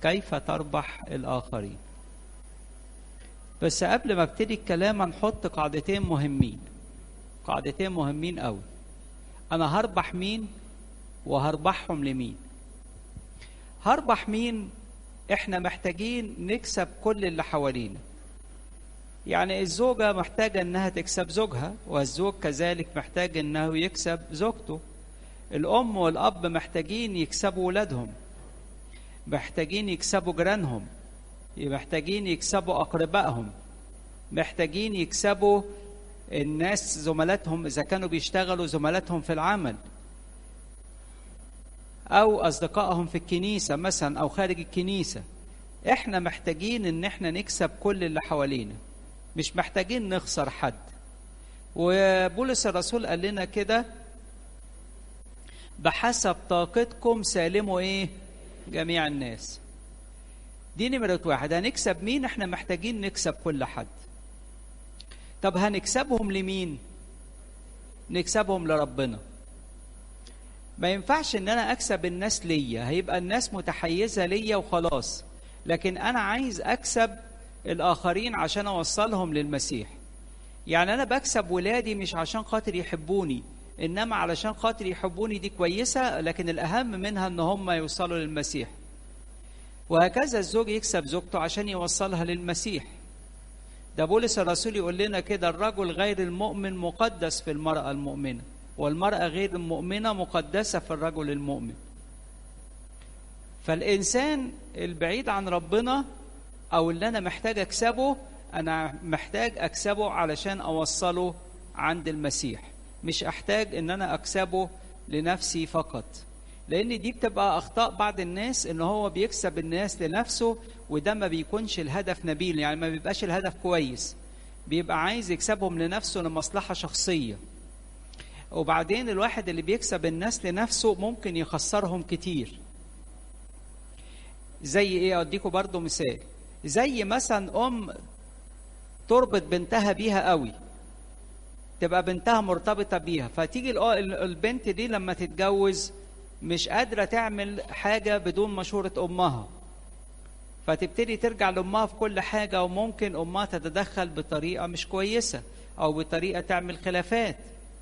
كيف تربح الآخرين بس قبل ما ابتدي الكلام هنحط قاعدتين مهمين قاعدتين مهمين قوي انا هربح مين وهربحهم لمين هربح مين احنا محتاجين نكسب كل اللي حوالينا يعني الزوجة محتاجة انها تكسب زوجها والزوج كذلك محتاج انه يكسب زوجته الام والاب محتاجين يكسبوا ولادهم محتاجين يكسبوا جيرانهم محتاجين يكسبوا اقربائهم محتاجين يكسبوا الناس زملاتهم اذا كانوا بيشتغلوا زملاتهم في العمل او اصدقائهم في الكنيسه مثلا او خارج الكنيسه احنا محتاجين ان احنا نكسب كل اللي حوالينا مش محتاجين نخسر حد وبولس الرسول قال لنا كده بحسب طاقتكم سالموا ايه جميع الناس دي نمرة واحد هنكسب مين احنا محتاجين نكسب كل حد طب هنكسبهم لمين نكسبهم لربنا ما ينفعش ان انا اكسب الناس ليا هيبقى الناس متحيزة ليا وخلاص لكن انا عايز اكسب الاخرين عشان اوصلهم للمسيح يعني انا بكسب ولادي مش عشان خاطر يحبوني انما علشان خاطر يحبوني دي كويسة لكن الاهم منها ان هم يوصلوا للمسيح وهكذا الزوج يكسب زوجته عشان يوصلها للمسيح ده بولس الرسول يقول لنا كده الرجل غير المؤمن مقدس في المرأة المؤمنة والمرأة غير المؤمنة مقدسة في الرجل المؤمن فالإنسان البعيد عن ربنا أو اللي أنا محتاج أكسبه أنا محتاج أكسبه علشان أوصله عند المسيح مش أحتاج إن أنا أكسبه لنفسي فقط لان دي بتبقى اخطاء بعض الناس ان هو بيكسب الناس لنفسه وده ما بيكونش الهدف نبيل يعني ما بيبقاش الهدف كويس بيبقى عايز يكسبهم لنفسه لمصلحة شخصية وبعدين الواحد اللي بيكسب الناس لنفسه ممكن يخسرهم كتير زي ايه اديكم برضو مثال زي مثلا ام تربط بنتها بيها قوي تبقى بنتها مرتبطة بيها فتيجي البنت دي لما تتجوز مش قادرة تعمل حاجة بدون مشورة أمها فتبتدي ترجع لأمها في كل حاجة وممكن أمها تتدخل بطريقة مش كويسة أو بطريقة تعمل خلافات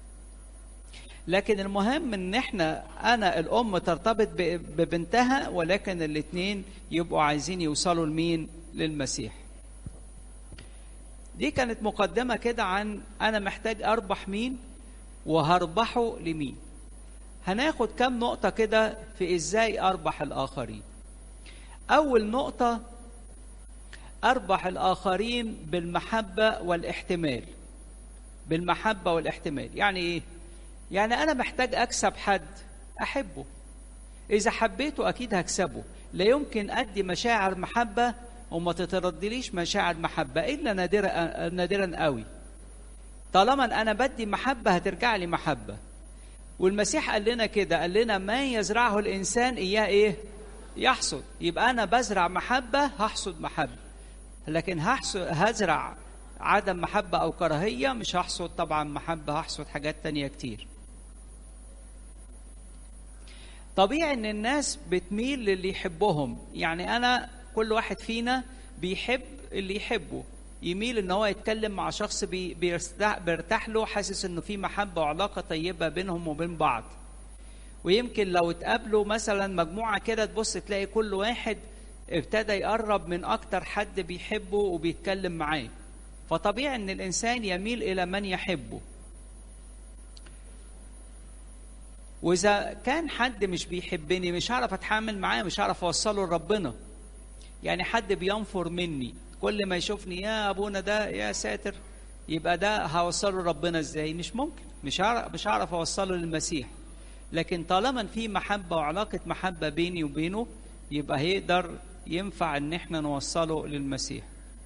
لكن المهم ان احنا انا الام ترتبط ببنتها ولكن الاثنين يبقوا عايزين يوصلوا لمين للمسيح دي كانت مقدمه كده عن انا محتاج اربح مين وهربحه لمين هناخد كم نقطة كده في ازاي اربح الاخرين. اول نقطة اربح الاخرين بالمحبة والاحتمال. بالمحبة والاحتمال، يعني ايه؟ يعني انا محتاج اكسب حد احبه. اذا حبيته اكيد هكسبه، لا يمكن ادي مشاعر محبة وما تتردليش مشاعر محبة الا نادرا نادرا قوي. طالما انا بدي محبة هترجع لي محبة. والمسيح قال لنا كده قال لنا ما يزرعه الانسان اياه ايه يحصد يبقى انا بزرع محبه هحصد محبه لكن هحصد هزرع عدم محبه او كراهيه مش هحصد طبعا محبه هحصد حاجات تانية كتير طبيعي ان الناس بتميل للي يحبهم يعني انا كل واحد فينا بيحب اللي يحبه يميل ان هو يتكلم مع شخص بي بيرتاح, بيرتاح له حاسس انه في محبه وعلاقه طيبه بينهم وبين بعض ويمكن لو اتقابلوا مثلا مجموعه كده تبص تلاقي كل واحد ابتدى يقرب من اكتر حد بيحبه وبيتكلم معاه فطبيعي ان الانسان يميل الى من يحبه واذا كان حد مش بيحبني مش هعرف اتعامل معاه مش هعرف اوصله لربنا يعني حد بينفر مني كل ما يشوفني يا ابونا ده يا ساتر يبقى ده هوصله ربنا ازاي مش ممكن مش هعرف مش هعرف اوصله للمسيح لكن طالما في محبه وعلاقه محبه بيني وبينه يبقى هيقدر ينفع ان احنا نوصله للمسيح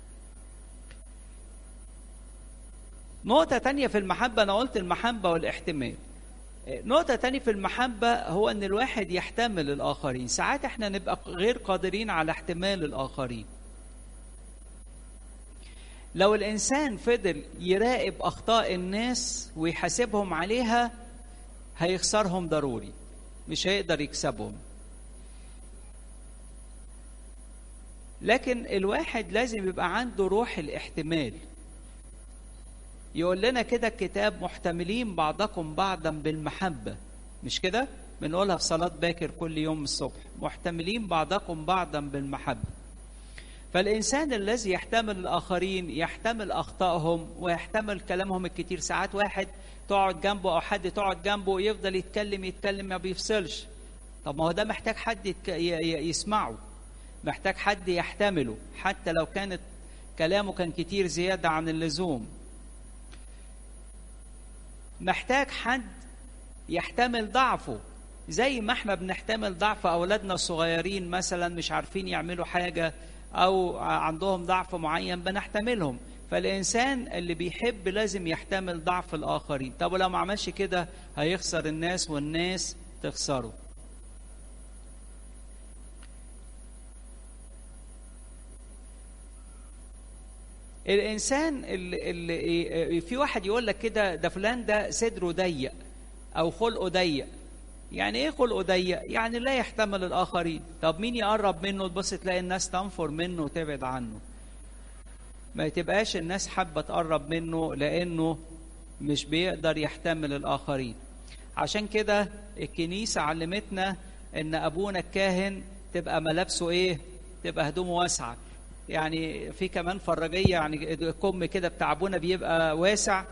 نقطة تانية في المحبة أنا قلت المحبة والاحتمال نقطة تانية في المحبة هو أن الواحد يحتمل الآخرين ساعات احنا نبقى غير قادرين على احتمال الآخرين لو الانسان فضل يراقب اخطاء الناس ويحاسبهم عليها هيخسرهم ضروري مش هيقدر يكسبهم لكن الواحد لازم يبقى عنده روح الاحتمال يقول لنا كده الكتاب محتملين بعضكم بعضا بالمحبة مش كده؟ بنقولها في صلاة باكر كل يوم الصبح محتملين بعضكم بعضا بالمحبة فالإنسان الذي يحتمل الآخرين يحتمل أخطائهم ويحتمل كلامهم الكتير ساعات واحد تقعد جنبه أو حد تقعد جنبه يفضل يتكلم يتكلم ما بيفصلش طب ما هو ده محتاج حد يتك... يسمعه محتاج حد يحتمله حتى لو كانت كلامه كان كتير زيادة عن اللزوم محتاج حد يحتمل ضعفه زي ما احنا بنحتمل ضعف اولادنا الصغيرين مثلا مش عارفين يعملوا حاجه او عندهم ضعف معين بنحتملهم فالانسان اللي بيحب لازم يحتمل ضعف الاخرين طب ولو ما عملش كده هيخسر الناس والناس تخسره الانسان اللي, اللي في واحد يقول لك كده ده فلان ده صدره ضيق او خلقه ضيق يعني ايه خلقه ضيق يعني لا يحتمل الاخرين طب مين يقرب منه تبص تلاقي الناس تنفر منه وتبعد عنه ما تبقاش الناس حابه تقرب منه لانه مش بيقدر يحتمل الاخرين عشان كده الكنيسه علمتنا ان ابونا الكاهن تبقى ملابسه ايه تبقى هدومه واسعه يعني في كمان فراجيه يعني الكم كده بتاع ابونا بيبقى واسع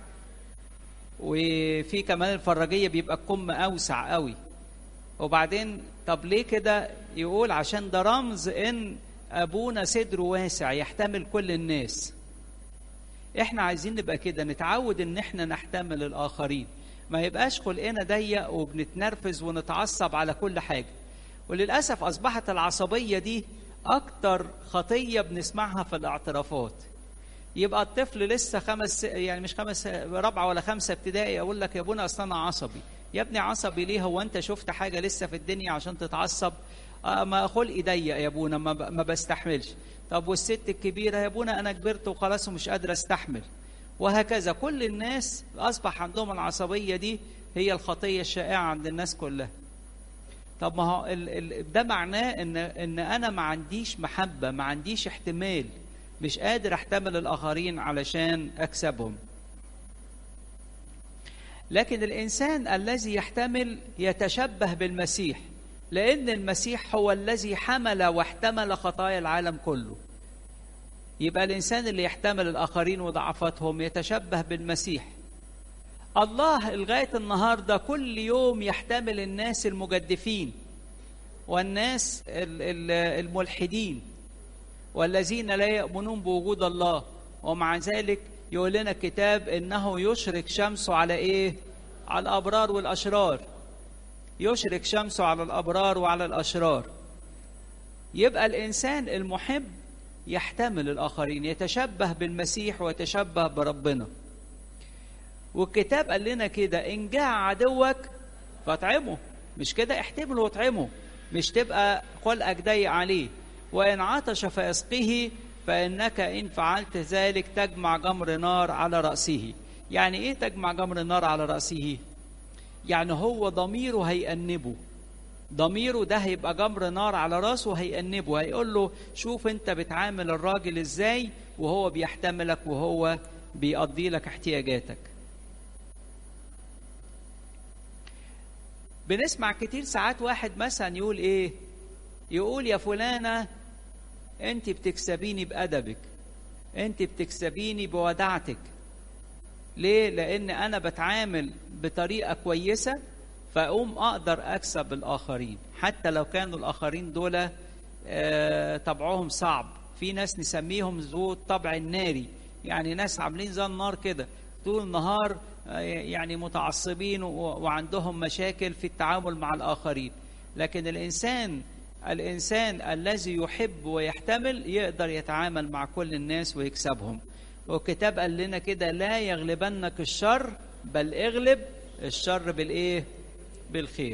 وفي كمان الفراجيه بيبقى الكم اوسع قوي وبعدين طب ليه كده يقول عشان ده رمز ان ابونا صدره واسع يحتمل كل الناس احنا عايزين نبقى كده نتعود ان احنا نحتمل الاخرين ما يبقاش خلقنا ضيق وبنتنرفز ونتعصب على كل حاجه وللاسف اصبحت العصبيه دي اكتر خطيه بنسمعها في الاعترافات يبقى الطفل لسه خمس يعني مش خمس رابعه ولا خمسه ابتدائي اقول لك يا ابونا اصل انا عصبي يا ابني عصبي ليه هو انت شفت حاجه لسه في الدنيا عشان تتعصب آه ما خلقي ضيق يا ابونا ما, ما بستحملش طب والست الكبيره يا ابونا انا كبرت وخلاص ومش قادره استحمل وهكذا كل الناس اصبح عندهم العصبيه دي هي الخطيه الشائعه عند الناس كلها طب ما هو ال ال ده معناه ان ان انا ما عنديش محبه ما عنديش احتمال مش قادر احتمل الاخرين علشان اكسبهم لكن الانسان الذي يحتمل يتشبه بالمسيح لان المسيح هو الذي حمل واحتمل خطايا العالم كله يبقى الانسان اللي يحتمل الاخرين وضعفاتهم يتشبه بالمسيح الله لغايه النهارده كل يوم يحتمل الناس المجدفين والناس الملحدين والذين لا يؤمنون بوجود الله ومع ذلك يقول لنا الكتاب انه يشرك شمسه على ايه على الابرار والاشرار يشرك شمسه على الابرار وعلى الاشرار يبقى الانسان المحب يحتمل الاخرين يتشبه بالمسيح ويتشبه بربنا والكتاب قال لنا كده ان جاء عدوك فاطعمه مش كده احتمله واطعمه مش تبقى خلقك ضيق عليه وان عطش فاسقه فانك ان فعلت ذلك تجمع جمر نار على راسه يعني ايه تجمع جمر نار على راسه يعني هو ضميره هيأنبه ضميره ده هيبقى جمر نار على راسه هيأنبه هيقول له شوف انت بتعامل الراجل ازاي وهو بيحتملك وهو بيقضي لك احتياجاتك بنسمع كتير ساعات واحد مثلا يقول ايه يقول يا فلانة انت بتكسبيني بأدبك انت بتكسبيني بوداعتك ليه لان انا بتعامل بطريقة كويسة فاقوم اقدر اكسب الاخرين حتى لو كانوا الاخرين دول آه طبعهم صعب في ناس نسميهم ذو الطبع الناري يعني ناس عاملين زي النار كده طول النهار يعني متعصبين وعندهم مشاكل في التعامل مع الاخرين لكن الانسان الانسان الذي يحب ويحتمل يقدر يتعامل مع كل الناس ويكسبهم والكتاب قال لنا كده لا يغلبنك الشر بل اغلب الشر بالايه بالخير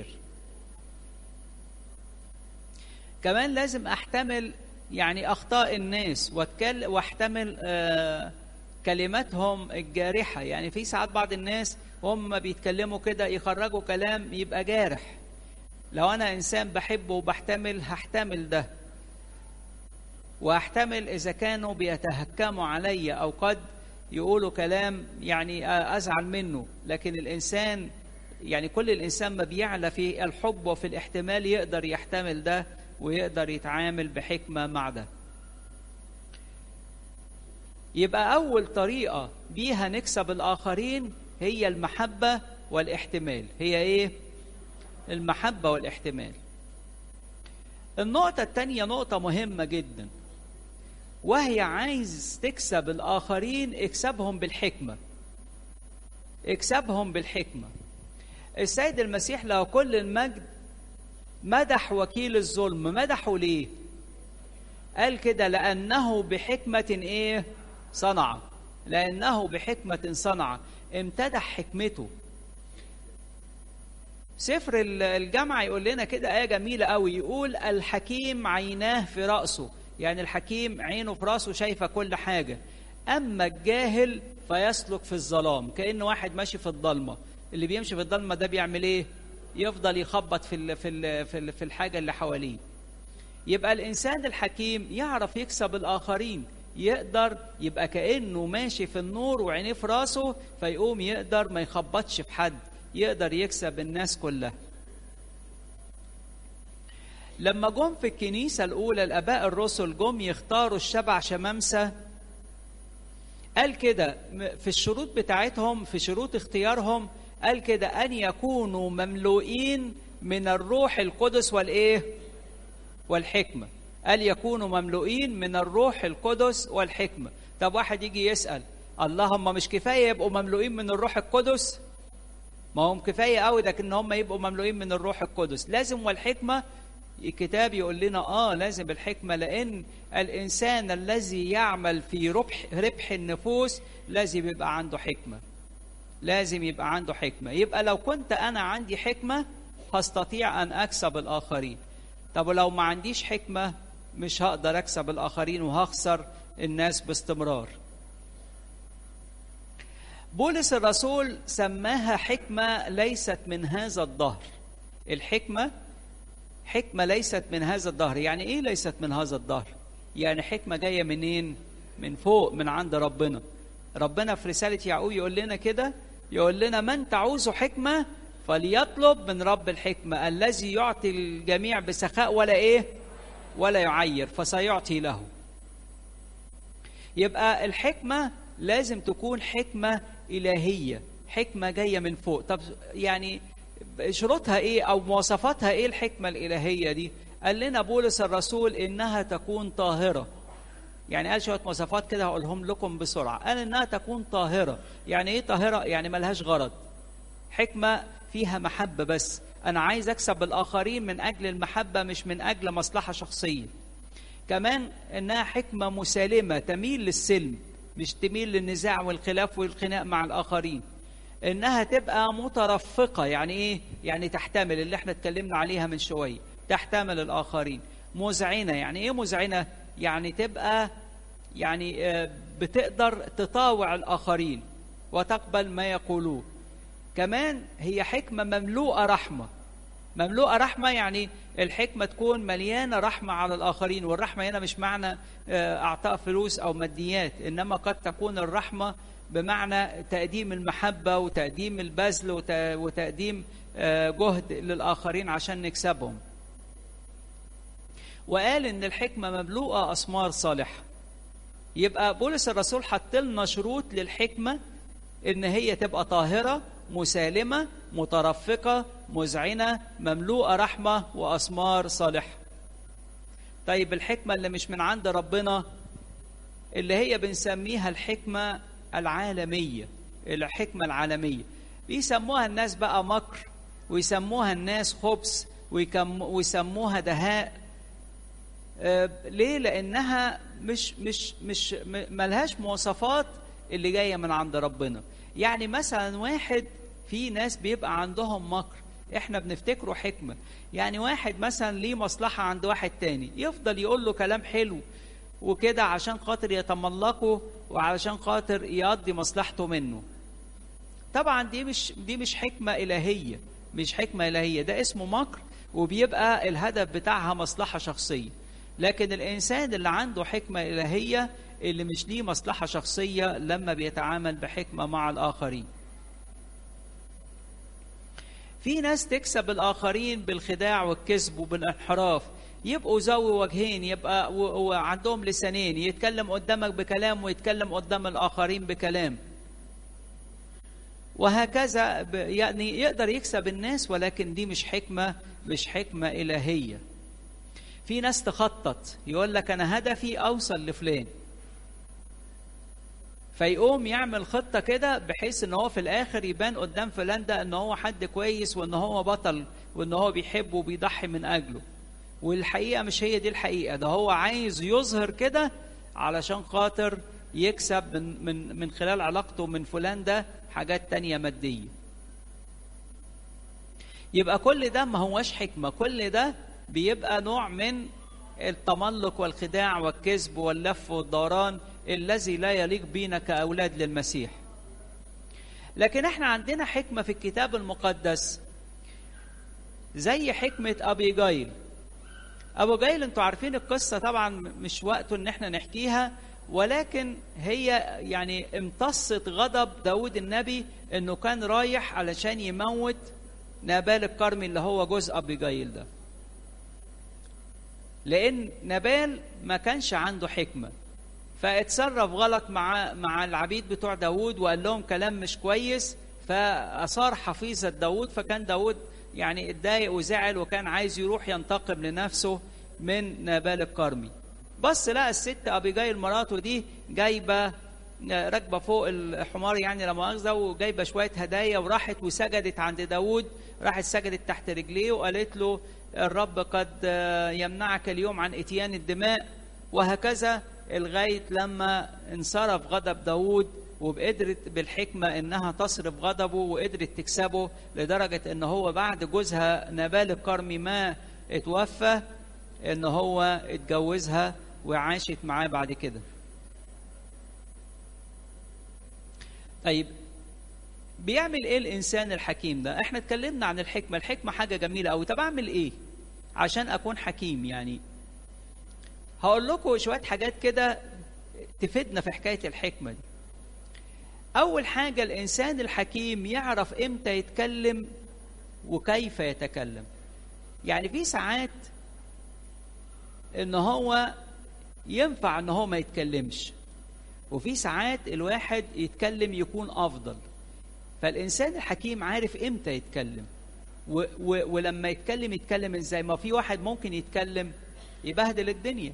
كمان لازم احتمل يعني اخطاء الناس واتكلم واحتمل آه كلماتهم الجارحة يعني في ساعات بعض الناس هم بيتكلموا كده يخرجوا كلام يبقى جارح لو أنا إنسان بحبه وبحتمل هحتمل ده واحتمل اذا كانوا بيتهكموا علي او قد يقولوا كلام يعني ازعل منه لكن الانسان يعني كل الانسان ما بيعلى في الحب وفي الاحتمال يقدر يحتمل ده ويقدر يتعامل بحكمه مع ده يبقى اول طريقه بيها نكسب الاخرين هي المحبه والاحتمال هي ايه المحبه والاحتمال النقطه الثانيه نقطه مهمه جدا وهي عايز تكسب الاخرين اكسبهم بالحكمه اكسبهم بالحكمه السيد المسيح له كل المجد مدح وكيل الظلم مدحه ليه قال كده لانه بحكمه ايه صنع لانه بحكمه صنع امتدح حكمته سفر الجامعة يقول لنا كده آية جميلة قوي يقول الحكيم عيناه في رأسه يعني الحكيم عينه في رأسه شايفة كل حاجة أما الجاهل فيسلك في الظلام كأنه واحد ماشي في الضلمة اللي بيمشي في الضلمة ده بيعمل إيه يفضل يخبط في ال في ال في, ال في الحاجة اللي حواليه يبقى الإنسان الحكيم يعرف يكسب الآخرين يقدر يبقى كأنه ماشي في النور وعينيه في راسه فيقوم يقدر ما يخبطش في حد يقدر يكسب الناس كلها لما جم في الكنيسة الأولى الآباء الرسل جم يختاروا الشبع شمامسة قال كده في الشروط بتاعتهم في شروط اختيارهم قال كده أن يكونوا مملوئين من الروح القدس والإيه؟ والحكمة قال يكونوا مملوئين من الروح القدس والحكمة طب واحد يجي يسأل اللهم مش كفاية يبقوا مملوئين من الروح القدس ما هم كفاية قوي ده ان هم يبقوا مملوئين من الروح القدس لازم والحكمة الكتاب يقول لنا اه لازم الحكمة لان الانسان الذي يعمل في ربح ربح النفوس لازم يبقى عنده حكمة لازم يبقى عنده حكمة يبقى لو كنت انا عندي حكمة هستطيع ان اكسب الاخرين طب ولو ما عنديش حكمة مش هقدر اكسب الاخرين وهخسر الناس باستمرار بولس الرسول سماها حكمة ليست من هذا الدهر الحكمة حكمة ليست من هذا الدهر يعني ايه ليست من هذا الدهر يعني حكمة جاية منين من فوق من عند ربنا ربنا في رسالة يعقوب يقول لنا كده يقول لنا من تعوز حكمة فليطلب من رب الحكمة الذي يعطي الجميع بسخاء ولا ايه ولا يعير فسيعطي له يبقى الحكمة لازم تكون حكمة إلهية حكمة جاية من فوق طب يعني شروطها إيه أو مواصفاتها إيه الحكمة الإلهية دي قال لنا بولس الرسول إنها تكون طاهرة يعني قال شوية مواصفات كده هقولهم لكم بسرعة قال إنها تكون طاهرة يعني إيه طاهرة يعني ملهاش غرض حكمة فيها محبة بس أنا عايز أكسب الآخرين من أجل المحبة مش من أجل مصلحة شخصية كمان إنها حكمة مسالمة تميل للسلم مش تميل للنزاع والخلاف والخناق مع الآخرين إنها تبقى مترفقة يعني إيه؟ يعني تحتمل اللي احنا اتكلمنا عليها من شوية تحتمل الآخرين مذعنة يعني إيه مذعنة؟ يعني تبقى يعني بتقدر تطاوع الآخرين وتقبل ما يقولوه كمان هي حكمة مملوءة رحمة مملوءة رحمة يعني الحكمة تكون مليانة رحمة على الآخرين والرحمة هنا مش معنى أعطاء فلوس أو ماديات إنما قد تكون الرحمة بمعنى تقديم المحبة وتقديم البذل وتقديم جهد للآخرين عشان نكسبهم وقال إن الحكمة مملوءة أثمار صالحة يبقى بولس الرسول حط لنا شروط للحكمة إن هي تبقى طاهرة مسالمة مترفقة مذعنة مملوءة رحمة وأثمار صالحة طيب الحكمة اللي مش من عند ربنا اللي هي بنسميها الحكمة العالمية الحكمة العالمية بيسموها الناس بقى مكر ويسموها الناس خبث ويسموها دهاء آه ليه لانها مش مش مش ملهاش مواصفات اللي جايه من عند ربنا يعني مثلا واحد في ناس بيبقى عندهم مكر احنا بنفتكره حكمه يعني واحد مثلا ليه مصلحه عند واحد تاني يفضل يقول له كلام حلو وكده عشان خاطر يتملقه وعشان خاطر يقضي مصلحته منه طبعا دي مش دي مش حكمه الهيه مش حكمه الهيه ده اسمه مكر وبيبقى الهدف بتاعها مصلحه شخصيه لكن الانسان اللي عنده حكمه الهيه اللي مش ليه مصلحه شخصيه لما بيتعامل بحكمه مع الاخرين في ناس تكسب الاخرين بالخداع والكذب وبالانحراف يبقوا ذوي وجهين يبقى وعندهم لسانين يتكلم قدامك بكلام ويتكلم قدام الاخرين بكلام وهكذا يعني يقدر يكسب الناس ولكن دي مش حكمه مش حكمه الهيه في ناس تخطط يقول لك انا هدفي اوصل لفلان فيقوم يعمل خطة كده بحيث ان هو في الاخر يبان قدام فلان ده ان هو حد كويس وان هو بطل وان هو بيحبه وبيضحي من اجله والحقيقة مش هي دي الحقيقة ده هو عايز يظهر كده علشان خاطر يكسب من, من, من خلال علاقته من فلان ده حاجات تانية مادية يبقى كل ده ما هوش حكمة كل ده بيبقى نوع من التملق والخداع والكذب واللف والدوران الذي لا يليق بينا كأولاد للمسيح لكن احنا عندنا حكمة في الكتاب المقدس زي حكمة أبي جايل أبو جايل انتوا عارفين القصة طبعا مش وقته ان احنا نحكيها ولكن هي يعني امتصت غضب داود النبي انه كان رايح علشان يموت نابال الكرمي اللي هو جوز أبي جايل ده لأن نابال ما كانش عنده حكمة فاتصرف غلط مع مع العبيد بتوع داوود وقال لهم كلام مش كويس فأصار حفيظة داوود فكان داوود يعني اتضايق وزعل وكان عايز يروح ينتقم لنفسه من نابال الكرمي بص لقى الست أبيجايل مراته دي جايبة راكبة فوق الحمار يعني لا مؤاخذة وجايبة شوية هدايا وراحت وسجدت عند داوود راحت سجدت تحت رجليه وقالت له الرب قد يمنعك اليوم عن اتيان الدماء وهكذا لغاية لما انصرف غضب داود وقدرت بالحكمة انها تصرف غضبه وقدرت تكسبه لدرجة ان هو بعد جوزها نبال الكرمي ما اتوفى ان هو اتجوزها وعاشت معاه بعد كده طيب بيعمل ايه الانسان الحكيم ده احنا اتكلمنا عن الحكمه الحكمه حاجه جميله قوي طب اعمل ايه عشان اكون حكيم يعني هقول لكم شويه حاجات كده تفيدنا في حكايه الحكمه دي اول حاجه الانسان الحكيم يعرف امتى يتكلم وكيف يتكلم يعني في ساعات ان هو ينفع ان هو ما يتكلمش وفي ساعات الواحد يتكلم يكون افضل فالانسان الحكيم عارف امتى يتكلم و و ولما يتكلم يتكلم ازاي ما في واحد ممكن يتكلم يبهدل الدنيا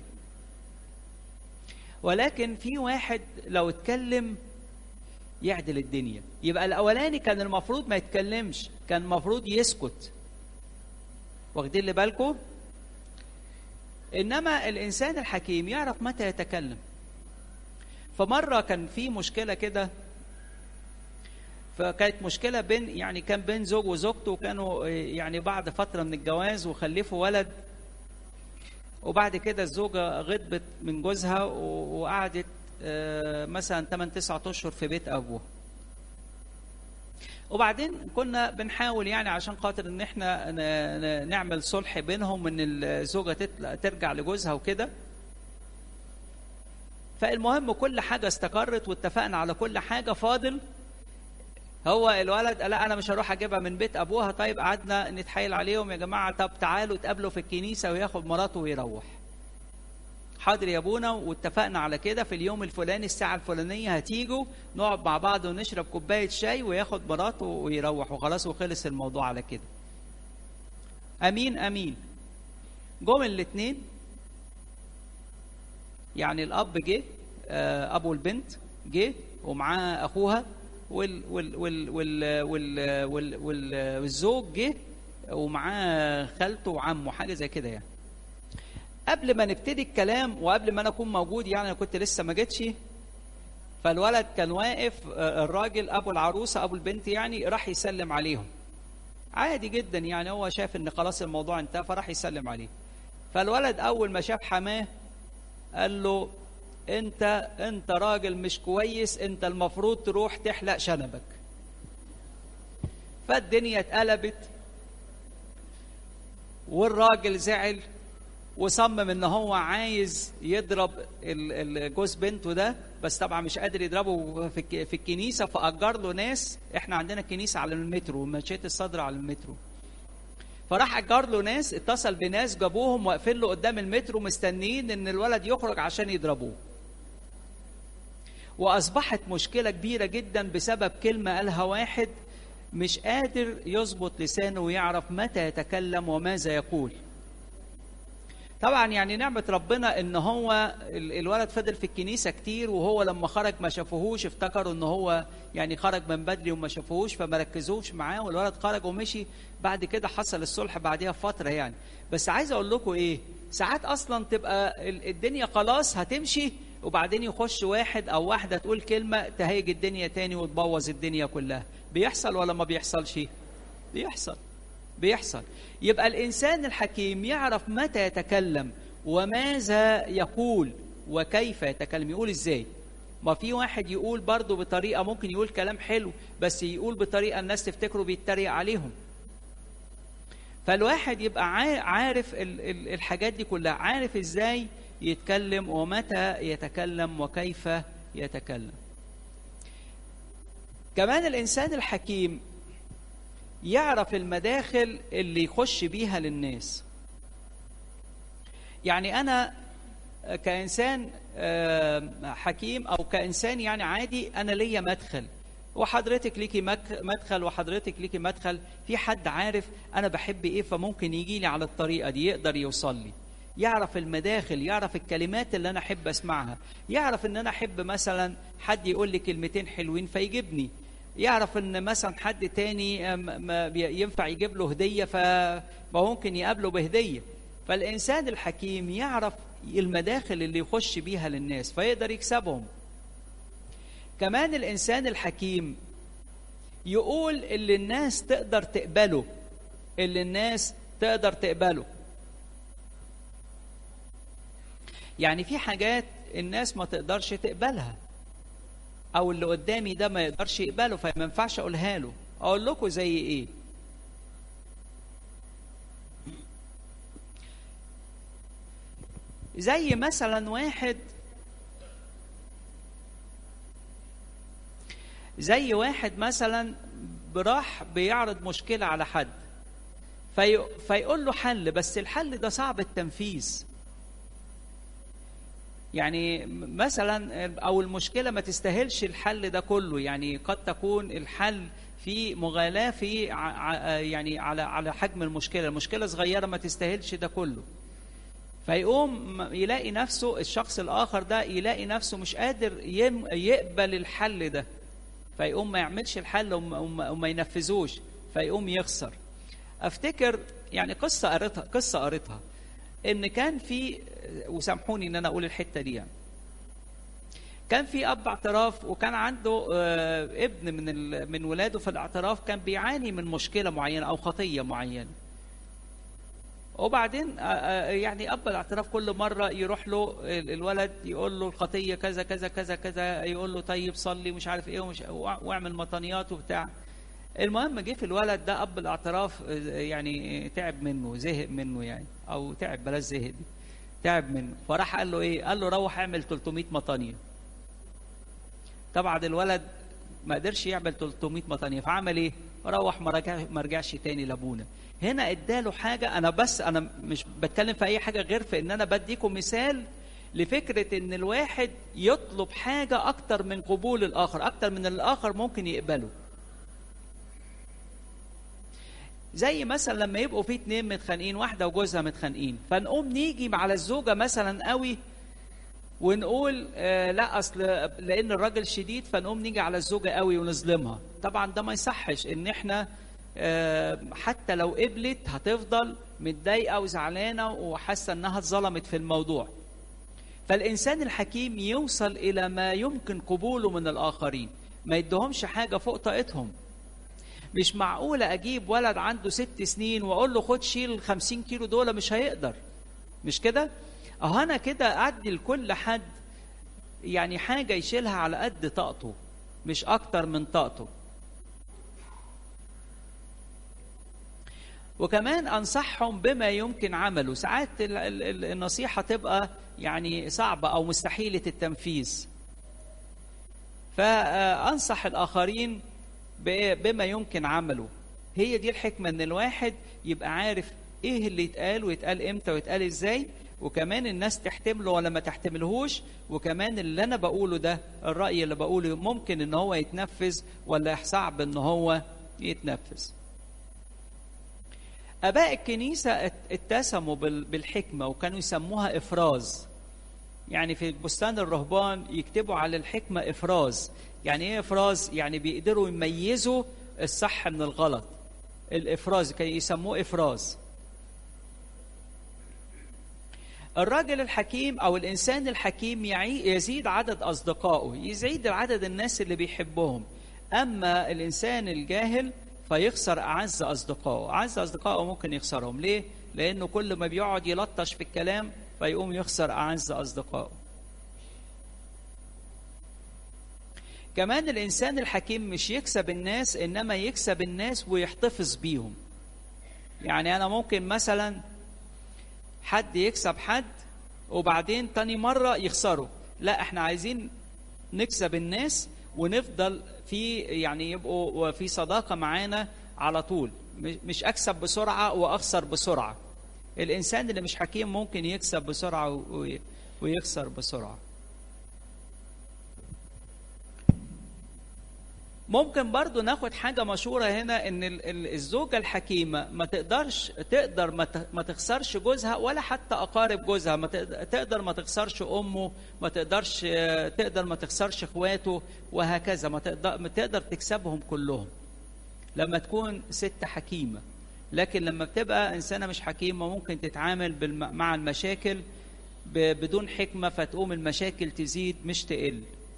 ولكن في واحد لو اتكلم يعدل الدنيا يبقى الاولاني كان المفروض ما يتكلمش كان المفروض يسكت واخدين اللي بالكم انما الانسان الحكيم يعرف متى يتكلم فمره كان في مشكله كده فكانت مشكله بين يعني كان بين زوج وزوجته وكانوا يعني بعد فتره من الجواز وخلفوا ولد وبعد كده الزوجه غضبت من جوزها وقعدت مثلا 8 9 اشهر في بيت ابوها وبعدين كنا بنحاول يعني عشان خاطر ان احنا نعمل صلح بينهم ان الزوجه ترجع لجوزها وكده فالمهم كل حاجه استقرت واتفقنا على كل حاجه فاضل هو الولد لا انا مش هروح اجيبها من بيت ابوها طيب قعدنا نتحايل عليهم يا جماعه طب تعالوا تقابلوا في الكنيسه وياخد مراته ويروح حاضر يا ابونا واتفقنا على كده في اليوم الفلاني الساعه الفلانيه هتيجوا نقعد مع بعض ونشرب كوبايه شاي وياخد مراته ويروح وخلاص وخلص الموضوع على كده امين امين جم الاثنين يعني الاب جه ابو البنت جه ومعاه اخوها وال وال وال وال وال وال وال والزوج جه ومعاه خالته وعمه حاجه زي كده يعني قبل ما نبتدي الكلام وقبل ما انا اكون موجود يعني انا كنت لسه ما جيتش فالولد كان واقف الراجل ابو العروسه ابو البنت يعني راح يسلم عليهم عادي جدا يعني هو شاف ان خلاص الموضوع انتهى فراح يسلم عليه فالولد اول ما شاف حماه قال له انت انت راجل مش كويس انت المفروض تروح تحلق شنبك فالدنيا اتقلبت والراجل زعل وصمم ان هو عايز يضرب جوز بنته ده بس طبعا مش قادر يضربه في في الكنيسه فاجر له ناس احنا عندنا كنيسه على المترو مشية الصدر على المترو فراح اجر له ناس اتصل بناس جابوهم واقفين له قدام المترو مستنيين ان الولد يخرج عشان يضربوه واصبحت مشكله كبيره جدا بسبب كلمه قالها واحد مش قادر يظبط لسانه ويعرف متى يتكلم وماذا يقول طبعا يعني نعمة ربنا ان هو الولد فضل في الكنيسة كتير وهو لما خرج ما شافوهوش افتكروا ان هو يعني خرج من بدري وما شافوهوش فما ركزوش معاه والولد خرج ومشي بعد كده حصل الصلح بعديها فترة يعني بس عايز اقول لكم ايه ساعات اصلا تبقى الدنيا خلاص هتمشي وبعدين يخش واحد او واحدة تقول كلمة تهيج الدنيا تاني وتبوظ الدنيا كلها بيحصل ولا ما بيحصلش بيحصل بيحصل يبقى الانسان الحكيم يعرف متى يتكلم وماذا يقول وكيف يتكلم يقول ازاي ما في واحد يقول برضه بطريقه ممكن يقول كلام حلو بس يقول بطريقه الناس تفتكره بيتريق عليهم فالواحد يبقى عارف الحاجات دي كلها عارف ازاي يتكلم ومتى يتكلم وكيف يتكلم كمان الانسان الحكيم يعرف المداخل اللي يخش بيها للناس يعني انا كانسان حكيم او كانسان يعني عادي انا ليا مدخل وحضرتك ليكي مدخل وحضرتك ليكي مدخل في حد عارف انا بحب ايه فممكن يجي لي على الطريقه دي يقدر يوصل لي يعرف المداخل يعرف الكلمات اللي انا احب اسمعها يعرف ان انا احب مثلا حد يقول لي كلمتين حلوين فيجيبني يعرف ان مثلا حد تاني ينفع يجيب له هديه فممكن يقابله بهديه فالانسان الحكيم يعرف المداخل اللي يخش بيها للناس فيقدر يكسبهم كمان الانسان الحكيم يقول اللي الناس تقدر تقبله اللي الناس تقدر تقبله يعني في حاجات الناس ما تقدرش تقبلها او اللي قدامي ده ما يقدرش يقبله فما ينفعش اقولها له اقول لكم زي ايه زي مثلا واحد زي واحد مثلا براح بيعرض مشكلة على حد في فيقول له حل بس الحل ده صعب التنفيذ يعني مثلا او المشكله ما تستاهلش الحل ده كله يعني قد تكون الحل في مغالاه في يعني على على حجم المشكله المشكله صغيره ما تستاهلش ده كله فيقوم يلاقي نفسه الشخص الاخر ده يلاقي نفسه مش قادر يقبل الحل ده فيقوم ما يعملش الحل وما ينفذوش فيقوم يخسر افتكر يعني قصه قريتها قصه قريتها ان كان في وسامحوني ان انا اقول الحته دي يعني. كان في اب اعتراف وكان عنده ابن من من ولاده في الاعتراف كان بيعاني من مشكله معينه او خطيه معينه وبعدين يعني اب الاعتراف كل مره يروح له الولد يقول له الخطيه كذا كذا كذا كذا يقول له طيب صلي مش عارف ايه ومش واعمل مطنيات وبتاع المهم جه في الولد ده اب الاعتراف يعني تعب منه زهق منه يعني او تعب بلاش زهق دي تعب منه فراح قال له ايه قال له روح اعمل 300 مطانيه طبعا الولد ما قدرش يعمل 300 مطانيه فعمل ايه روح ما رجع ما رجعش تاني لابونا هنا اداله حاجه انا بس انا مش بتكلم في اي حاجه غير في ان انا بديكم مثال لفكره ان الواحد يطلب حاجه اكتر من قبول الاخر اكتر من الاخر ممكن يقبله زي مثلا لما يبقوا في اتنين متخانقين واحده وجوزها متخانقين فنقوم نيجي على الزوجه مثلا قوي ونقول آه لا اصل لان الراجل شديد فنقوم نيجي على الزوجه قوي ونظلمها طبعا ده ما يصحش ان احنا آه حتى لو قبلت هتفضل متضايقه وزعلانه وحاسه انها اتظلمت في الموضوع فالانسان الحكيم يوصل الى ما يمكن قبوله من الاخرين ما يدهمش حاجه فوق طاقتهم مش معقولة أجيب ولد عنده ست سنين وأقول له خد شيل 50 كيلو دول مش هيقدر مش كده؟ أهو أنا كده أدي لكل حد يعني حاجة يشيلها على قد طاقته مش أكتر من طاقته وكمان انصحهم بما يمكن عمله ساعات ال- ال- ال- النصيحه تبقى يعني صعبه او مستحيله التنفيذ فانصح الاخرين ب- بما يمكن عمله هي دي الحكمه ان الواحد يبقى عارف ايه اللي يتقال ويتقال امتى ويتقال ازاي وكمان الناس تحتمله ولا ما تحتملهوش وكمان اللي انا بقوله ده الراي اللي بقوله ممكن ان هو يتنفذ ولا صعب ان هو يتنفذ اباء الكنيسه ات- اتسموا بال- بالحكمه وكانوا يسموها افراز يعني في بستان الرهبان يكتبوا على الحكمه افراز يعني ايه افراز يعني بيقدروا يميزوا الصح من الغلط الافراز كانوا يسموه افراز الراجل الحكيم او الانسان الحكيم يعي يزيد عدد اصدقائه يزيد عدد الناس اللي بيحبهم اما الانسان الجاهل فيخسر اعز اصدقائه اعز اصدقائه ممكن يخسرهم ليه لانه كل ما بيقعد يلطش في الكلام فيقوم يخسر اعز اصدقائه كمان الانسان الحكيم مش يكسب الناس انما يكسب الناس ويحتفظ بيهم يعني انا ممكن مثلا حد يكسب حد وبعدين تاني مرة يخسره لا احنا عايزين نكسب الناس ونفضل في يعني يبقوا في صداقة معانا على طول مش- مش أكسب بسرعة وأخسر بسرعة الإنسان اللي مش حكيم ممكن يكسب بسرعة و- ويخسر بسرعة ممكن برضو ناخد حاجة مشهورة هنا ان ال- ال- الزوجة الحكيمة ما تقدرش تقدر ما ت- ما تخسرش جوزها ولا حتى اقارب جوزها ما تقد- تقدر ما تخسرش امه ما تقدرش آه، تقدر ما تخسرش اخواته وهكذا ما تقدر ما تقدر تكسبهم كلهم لما تكون ست حكيمة لكن لما بتبقى إنسانة مش حكيمة ممكن تتعامل بالم... مع المشاكل ب... بدون حكمة فتقوم المشاكل تزيد مش تقل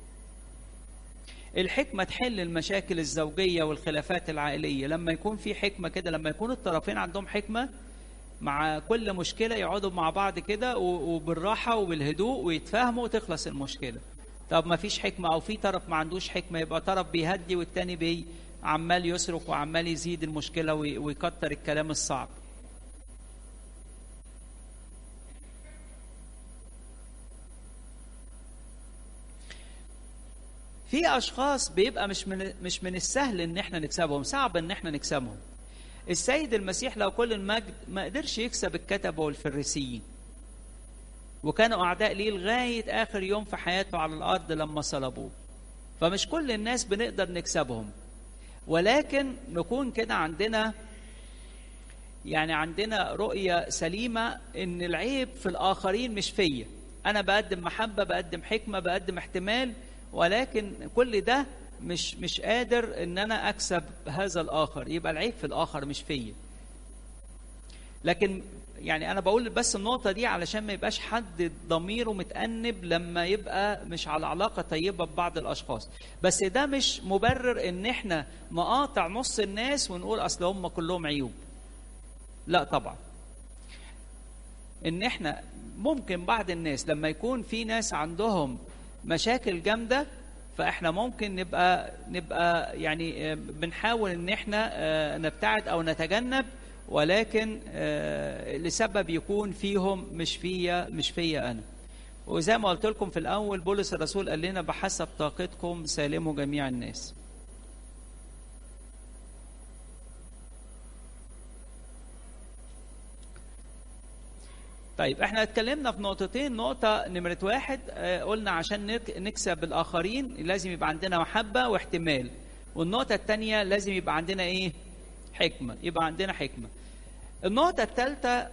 الحكمة تحل المشاكل الزوجية والخلافات العائلية لما يكون في حكمة كده لما يكون الطرفين عندهم حكمة مع كل مشكلة يقعدوا مع بعض كده و- وبالراحة وبالهدوء ويتفاهموا وتخلص المشكلة طب ما فيش حكمة أو في طرف ما عندوش حكمة يبقى طرف بيهدي والتاني بي عمال يصرخ وعمال يزيد المشكلة وي- ويكتر الكلام الصعب في اشخاص بيبقى مش من مش من السهل ان احنا نكسبهم صعب ان احنا نكسبهم السيد المسيح لو كل المجد ما قدرش يكسب الكتبه والفريسيين وكانوا اعداء ليه لغايه اخر يوم في حياته على الارض لما صلبوه فمش كل الناس بنقدر نكسبهم ولكن نكون كده عندنا يعني عندنا رؤية سليمة إن العيب في الآخرين مش فيا أنا بقدم محبة بقدم حكمة بقدم احتمال ولكن كل ده مش مش قادر إن أنا أكسب هذا الآخر يبقى العيب في الآخر مش فيا لكن يعني أنا بقول بس النقطة دي علشان ما يبقاش حد ضميره متأنب لما يبقى مش على علاقة طيبة ببعض الأشخاص بس ده مش مبرر إن إحنا نقاطع نص الناس ونقول أصل هم كلهم عيوب لا طبعا ان احنا ممكن بعض الناس لما يكون في ناس عندهم مشاكل جامده فاحنا ممكن نبقى نبقى يعني آه، بنحاول ان احنا آه، نبتعد او نتجنب ولكن آه، لسبب يكون فيهم مش فيا مش فيا انا وزي ما قلت لكم في الاول بولس الرسول قال لنا بحسب طاقتكم سالموا جميع الناس طيب احنا اتكلمنا في نقطتين نقطة نمرة واحد آه، قلنا عشان نك- نكسب الآخرين لازم يبقى عندنا محبة واحتمال والنقطة التانية لازم يبقى عندنا ايه حكمة يبقى عندنا حكمة النقطة الثالثة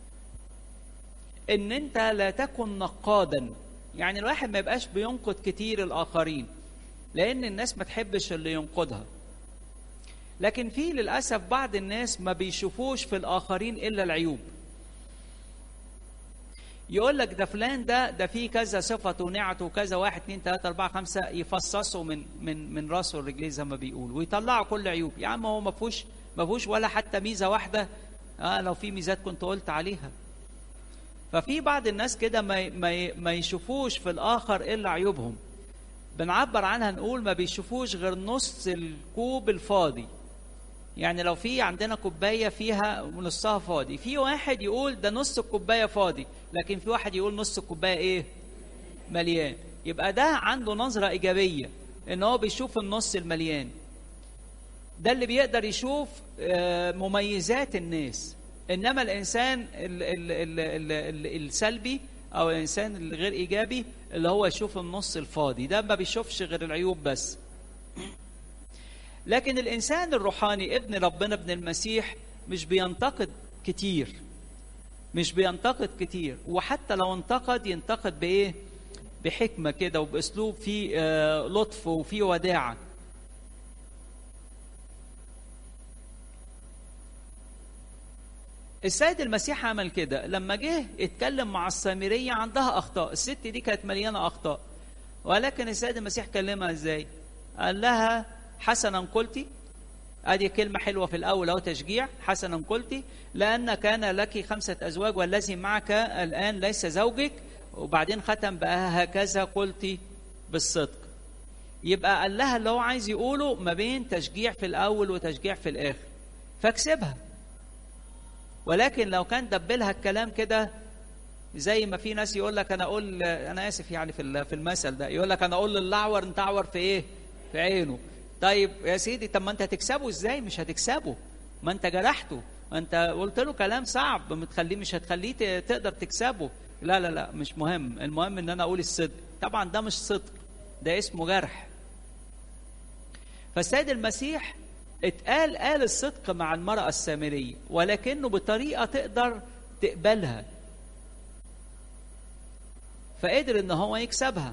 ان انت لا تكن نقادا يعني الواحد ما يبقاش بينقد كتير الآخرين لأن الناس ما تحبش اللي ينقدها لكن في للأسف بعض الناس ما بيشوفوش في الآخرين إلا العيوب يقول لك ده فلان ده ده فيه كذا صفة ونعت وكذا واحد اتنين تلاتة أربعة خمسة يفصصوا من من من راسه لرجليه زي ما بيقولوا ويطلعوا كل عيوب يا عم هو ما فيهوش ما فيهوش ولا حتى ميزة واحدة اه لو في ميزات كنت قلت عليها ففي بعض الناس كده ما ما ما يشوفوش في الآخر إلا عيوبهم بنعبر عنها نقول ما بيشوفوش غير نص الكوب الفاضي يعني لو في عندنا كوبايه فيها نصها فاضي في واحد يقول ده نص الكوبايه فاضي لكن في واحد يقول نص الكوبايه ايه مليان يبقى ده عنده نظره ايجابيه ان هو بيشوف النص المليان ده اللي بيقدر يشوف آه، مميزات الناس انما الانسان ال ال ال ال ال السلبي او الانسان الغير ايجابي اللي هو يشوف النص الفاضي ده ما بيشوفش غير العيوب بس لكن الانسان الروحاني ابن ربنا ابن المسيح مش بينتقد كتير مش بينتقد كتير وحتى لو انتقد ينتقد بايه بحكمه كده وباسلوب فيه آه، لطف وفيه وداعه السيد المسيح عمل كده لما جه اتكلم مع السامريه عندها اخطاء الست دي كانت مليانه اخطاء ولكن السيد المسيح كلمها ازاي قال لها حسنا قلتي ادي كلمه حلوه في الاول اهو تشجيع حسنا قلتي لان كان لك خمسه ازواج والذي معك الان ليس زوجك وبعدين ختم بقى هكذا قلتي بالصدق يبقى قال لها اللي هو عايز يقوله ما بين تشجيع في الاول وتشجيع في الاخر فاكسبها ولكن لو كان دبلها الكلام كده زي ما في ناس يقول لك انا اقول انا اسف يعني في ال- في المثل ده يقول لك انا اقول للاعور انت اعور في ايه؟ في عينه. طيب يا سيدي طب ما انت هتكسبه ازاي؟ مش هتكسبه. ما انت جرحته. ما انت قلت له كلام صعب متخليه مش هتخليه ت- تقدر تكسبه. لا لا لا مش مهم، المهم ان انا اقول الصدق. طبعا ده مش صدق. ده اسمه جرح. فالسيد المسيح اتقال قال الصدق مع المرأة السامرية ولكنه بطريقة تقدر تقبلها فقدر ان هو يكسبها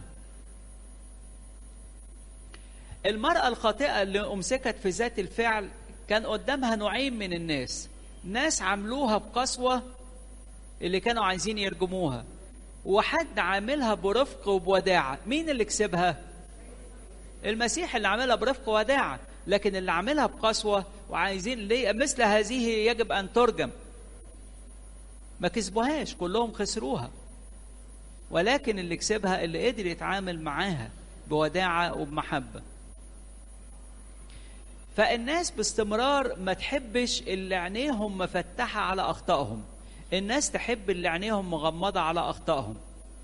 المرأة الخاطئة اللي أمسكت في ذات الفعل كان قدامها نوعين من الناس ناس عملوها بقسوة اللي كانوا عايزين يرجموها وحد عاملها برفق وبوداعة مين اللي كسبها المسيح اللي عاملها برفق وداعة لكن اللي عاملها بقسوة وعايزين ليه مثل هذه يجب أن ترجم ما كسبوهاش كلهم خسروها ولكن اللي كسبها اللي قدر يتعامل معاها بوداعة وبمحبة فالناس باستمرار ما تحبش اللي عينيهم مفتحة على أخطائهم الناس تحب اللي عينيهم مغمضة على أخطائهم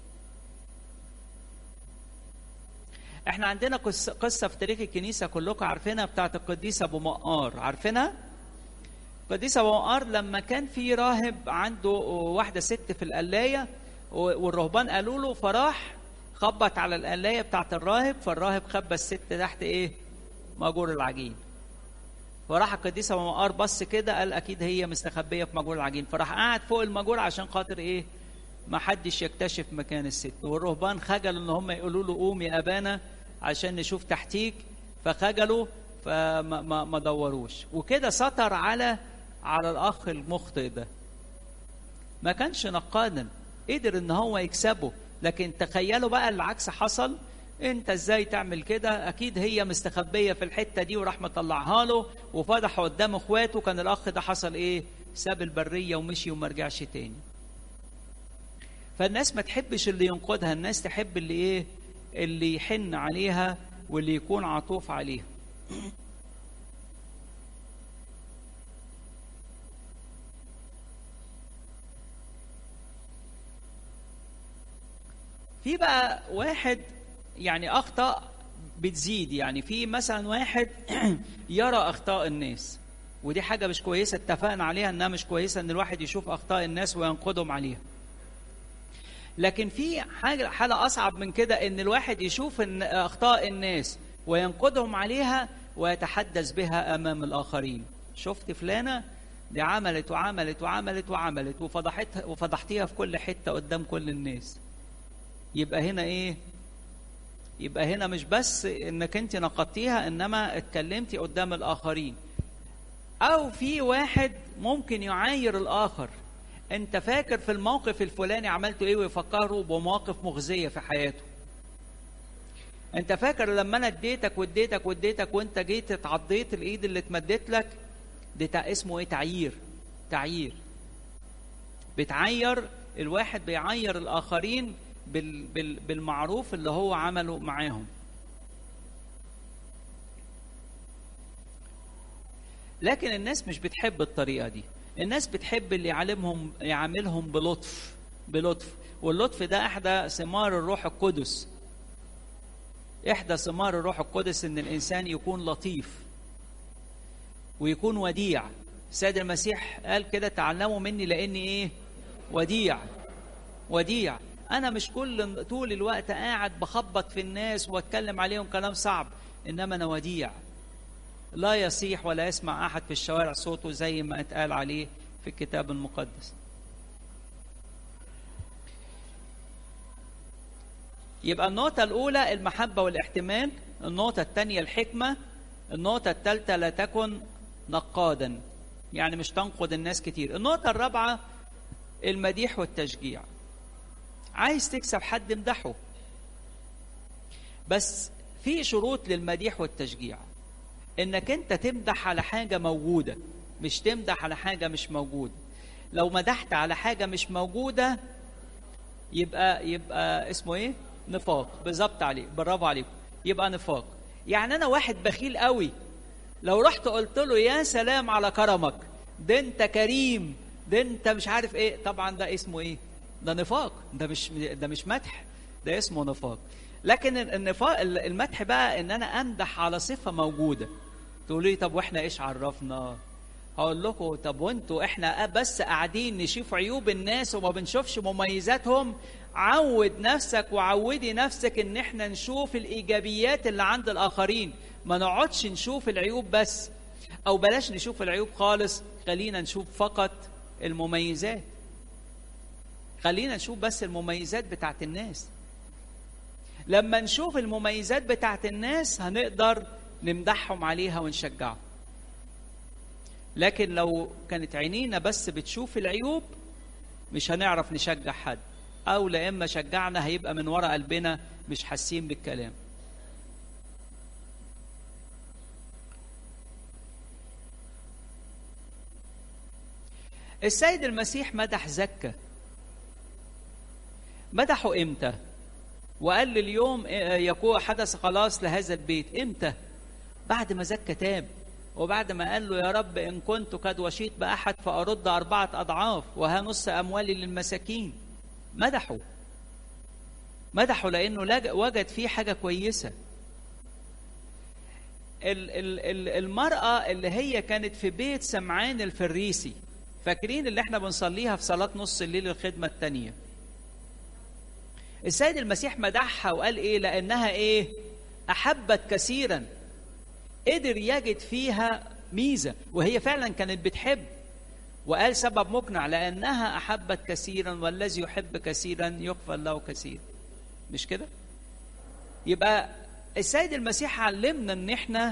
احنا عندنا قصة, قصة في تاريخ الكنيسة كلكم عارفينها بتاعت القديس أبو مقار عارفينها؟ القديس أبو مقار لما كان في راهب عنده واحدة ست في القلاية والرهبان قالوا له فراح خبط على القلاية بتاعت الراهب فالراهب خبى الست تحت ايه؟ ماجور العجين فراح القديس ابو مقار بص كده قال اكيد هي مستخبيه في ماجور العجين فراح قاعد فوق الماجور عشان خاطر ايه ما حدش يكتشف مكان الست والرهبان خجلوا ان هم يقولوا له قوم يا ابانا عشان نشوف تحتيك فخجلوا فما ما, ما دوروش وكده سطر على على الاخ المخطئ ده ما كانش نقادا قدر ان هو يكسبه لكن تخيلوا بقى العكس حصل انت ازاي تعمل كده اكيد هي مستخبيه في الحته دي وراح مطلعها له وفضح قدام اخواته كان الاخ ده حصل ايه ساب البريه ومشي وما رجعش تاني فالناس ما تحبش اللي ينقذها الناس تحب اللي ايه اللي يحن عليها واللي يكون عطوف عليها في بقى واحد يعني اخطاء بتزيد يعني في مثلا واحد يرى اخطاء الناس ودي حاجه مش كويسه اتفقنا عليها انها مش كويسه ان الواحد يشوف اخطاء الناس وينقدهم عليها لكن في حاجه حاله اصعب من كده ان الواحد يشوف ان اخطاء الناس وينقدهم عليها ويتحدث بها امام الاخرين شفت فلانه دي عملت وعملت وعملت وعملت وفضحتها وفضحتيها في كل حته قدام كل الناس يبقى هنا ايه يبقى هنا مش بس انك انت نقدتيها انما اتكلمتي قدام الاخرين او في واحد ممكن يعاير الاخر انت فاكر في الموقف الفلاني عملته ايه ويفكره بمواقف مخزيه في حياته انت فاكر لما انا اديتك واديتك واديتك وانت جيت اتعضيت الايد اللي اتمدت لك ده تع... اسمه ايه تعيير تعيير بتعير الواحد بيعير الاخرين بال... بال... بالمعروف اللي هو عمله معاهم لكن الناس مش بتحب الطريقه دي الناس بتحب اللي يعلمهم يعاملهم بلطف بلطف واللطف ده احدى ثمار الروح القدس احدى ثمار الروح القدس ان الانسان يكون لطيف ويكون وديع السيد المسيح قال كده تعلموا مني لاني ايه وديع وديع انا مش كل طول الوقت قاعد بخبط في الناس واتكلم عليهم كلام صعب انما انا وديع لا يصيح ولا يسمع احد في الشوارع صوته زي ما اتقال عليه في الكتاب المقدس يبقى النقطة الأولى المحبة والاحتمال النقطة الثانية الحكمة النقطة الثالثة لا تكن نقادا يعني مش تنقد الناس كتير النقطة الرابعة المديح والتشجيع عايز تكسب حد امدحه بس في شروط للمديح والتشجيع انك انت تمدح على حاجة موجودة مش تمدح على حاجة مش موجودة لو مدحت على حاجة مش موجودة يبقى يبقى اسمه ايه نفاق بالظبط عليك برافو عليكم يبقى نفاق يعني انا واحد بخيل قوي لو رحت قلت له يا سلام على كرمك ده انت كريم ده انت مش عارف ايه طبعا ده اسمه ايه ده نفاق ده مش ده مش مدح ده اسمه نفاق لكن النفاق المدح بقى ان انا امدح على صفه موجوده تقولوا لي طب واحنا ايش عرفنا هقول لكم طب وانتوا احنا بس قاعدين نشوف عيوب الناس وما بنشوفش مميزاتهم عود نفسك وعودي نفسك ان احنا نشوف الايجابيات اللي عند الاخرين ما نقعدش نشوف العيوب بس او بلاش نشوف العيوب خالص خلينا نشوف فقط المميزات خلينا نشوف بس المميزات بتاعت الناس لما نشوف المميزات بتاعت الناس هنقدر نمدحهم عليها ونشجعهم لكن لو كانت عينينا بس بتشوف العيوب مش هنعرف نشجع حد او لا اما شجعنا هيبقى من ورا قلبنا مش حاسين بالكلام السيد المسيح مدح زكا مدحه امتى وقال اليوم يكون حدث خلاص لهذا البيت امتى بعد ما زكى تاب وبعد ما قال له يا رب ان كنت قد وشيت باحد فارد اربعه اضعاف وها نص اموالي للمساكين مدحه مدحه لانه وجد فيه حاجه كويسه المراه اللي هي كانت في بيت سمعان الفريسي فاكرين اللي احنا بنصليها في صلاه نص الليل الخدمه الثانيه السيد المسيح مدحها وقال ايه لانها ايه احبت كثيرا قدر يجد فيها ميزه وهي فعلا كانت بتحب وقال سبب مقنع لانها احبت كثيرا والذي يحب كثيرا يغفر له كثير مش كده يبقى السيد المسيح علمنا ان احنا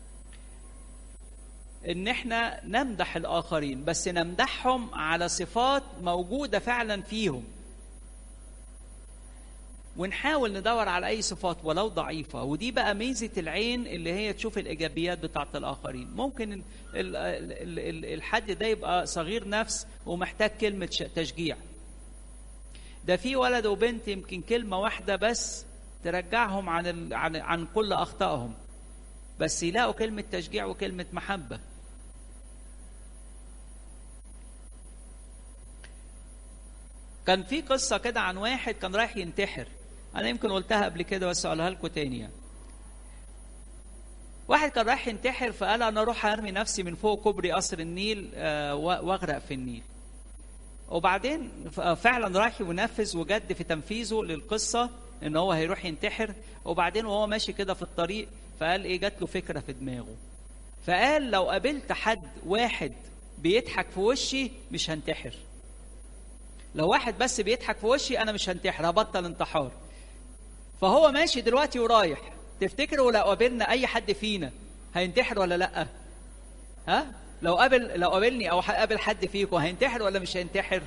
ان احنا نمدح الاخرين بس نمدحهم على صفات موجوده فعلا فيهم ونحاول ندور على اي صفات ولو ضعيفه ودي بقى ميزه العين اللي هي تشوف الايجابيات بتاعه الاخرين ممكن الحد ده يبقى صغير نفس ومحتاج كلمه تشجيع ده في ولد وبنت يمكن كلمه واحده بس ترجعهم عن عن عن كل اخطائهم بس يلاقوا كلمه تشجيع وكلمه محبه كان في قصه كده عن واحد كان رايح ينتحر انا يمكن قلتها قبل كده بس اقولها لكم تاني يعني. واحد كان رايح ينتحر فقال انا اروح ارمي نفسي من فوق كوبري قصر النيل واغرق في النيل وبعدين فعلا راح ينفذ وجد في تنفيذه للقصه ان هو هيروح ينتحر وبعدين وهو ماشي كده في الطريق فقال ايه جات له فكره في دماغه فقال لو قابلت حد واحد بيضحك في وشي مش هنتحر لو واحد بس بيضحك في وشي انا مش هنتحر هبطل انتحار فهو ماشي دلوقتي ورايح تفتكروا لو قابلنا اي حد فينا هينتحر ولا لا ها لو قابل لو قابلني او قابل حد فيكم هينتحر ولا مش هينتحر